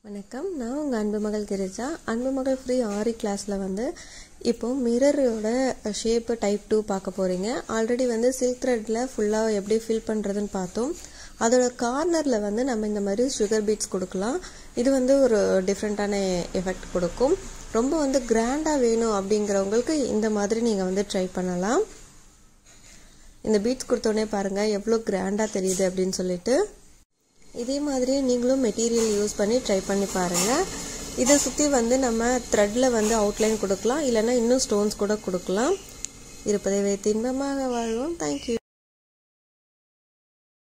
வணக்கம் நான் உங்கள் அன்பு மகள் கிரிஜா அன்பு மகள் ஃப்ரீ ஆரி கிளாஸில் வந்து இப்போ மிரரோட ஷேப்பு டைப் டூ பார்க்க போகிறீங்க ஆல்ரெடி வந்து சில்க் த்ரெட்டில் ஃபுல்லாக எப்படி ஃபில் பண்ணுறதுன்னு பார்த்தோம் அதோட கார்னரில் வந்து நம்ம இந்த மாதிரி சுகர் பீட்ஸ் கொடுக்கலாம் இது வந்து ஒரு டிஃப்ரெண்ட்டான எஃபெக்ட் கொடுக்கும் ரொம்ப வந்து கிராண்டாக வேணும் அப்படிங்கிறவங்களுக்கு இந்த மாதிரி நீங்கள் வந்து ட்ரை பண்ணலாம் இந்த பீட்ஸ் கொடுத்தோடனே பாருங்கள் எவ்வளோ கிராண்டாக தெரியுது அப்படின்னு சொல்லிட்டு இதே மாதிரி நீங்களும் மெட்டீரியல் யூஸ் பண்ணி ட்ரை பண்ணி பாருங்கள் இதை சுற்றி வந்து நம்ம த்ரெட்டில் வந்து அவுட்லைன் கொடுக்கலாம் இல்லைன்னா இன்னும் ஸ்டோன்ஸ் கூட கொடுக்கலாம் இருப்பதை வைத்து இன்பமாக வாழ்வோம் தேங்க்யூ